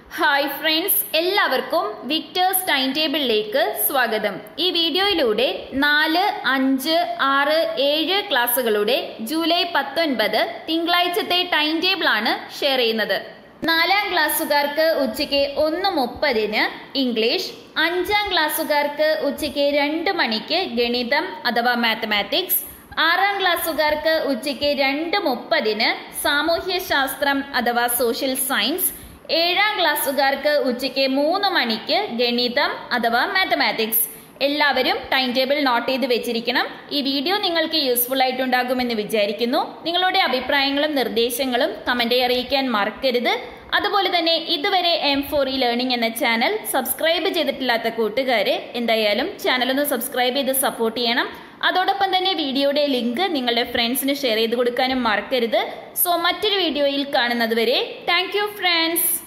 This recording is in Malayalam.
ഹായ് ഫ്രണ്ട്സ് എല്ലാവർക്കും വിക്ടേഴ്സ് ടൈം ടേബിളിലേക്ക് സ്വാഗതം ഈ വീഡിയോയിലൂടെ നാല് അഞ്ച് ആറ് ഏഴ് ക്ലാസ്സുകളുടെ ജൂലൈ പത്തൊൻപത് തിങ്കളാഴ്ചത്തെ ടൈം ടേബിളാണ് ഷെയർ ചെയ്യുന്നത് നാലാം ക്ലാസ്സുകാർക്ക് ഉച്ചയ്ക്ക് ഒന്ന് മുപ്പതിന് ഇംഗ്ലീഷ് അഞ്ചാം ക്ലാസ്സുകാർക്ക് ഉച്ചയ്ക്ക് രണ്ട് മണിക്ക് ഗണിതം അഥവാ മാത്തമാറ്റിക്സ് ആറാം ക്ലാസ്സുകാർക്ക് ഉച്ചയ്ക്ക് രണ്ട് മുപ്പതിന് സാമൂഹ്യശാസ്ത്രം അഥവാ സോഷ്യൽ സയൻസ് ഏഴാം ക്ലാസ്സുകാർക്ക് ഉച്ചയ്ക്ക് മൂന്ന് മണിക്ക് ഗണിതം അഥവാ മാത്തമാറ്റിക്സ് എല്ലാവരും ടൈം ടേബിൾ നോട്ട് ചെയ്ത് വെച്ചിരിക്കണം ഈ വീഡിയോ നിങ്ങൾക്ക് യൂസ്ഫുൾ ആയിട്ടുണ്ടാകുമെന്ന് വിചാരിക്കുന്നു നിങ്ങളുടെ അഭിപ്രായങ്ങളും നിർദ്ദേശങ്ങളും കമൻ്റായി അറിയിക്കാൻ മറക്കരുത് അതുപോലെ തന്നെ ഇതുവരെ എം ഫോർ ഇ ലേണിംഗ് എന്ന ചാനൽ സബ്സ്ക്രൈബ് ചെയ്തിട്ടില്ലാത്ത കൂട്ടുകാർ എന്തായാലും ചാനൽ ഒന്ന് സബ്സ്ക്രൈബ് ചെയ്ത് സപ്പോർട്ട് ചെയ്യണം അതോടൊപ്പം തന്നെ വീഡിയോയുടെ ലിങ്ക് നിങ്ങളുടെ ഫ്രണ്ട്സിന് ഷെയർ ചെയ്ത് കൊടുക്കാനും മറക്കരുത് സോ മറ്റൊരു വീഡിയോയിൽ കാണുന്നത് വരെ താങ്ക് യു ഫ്രണ്ട്സ്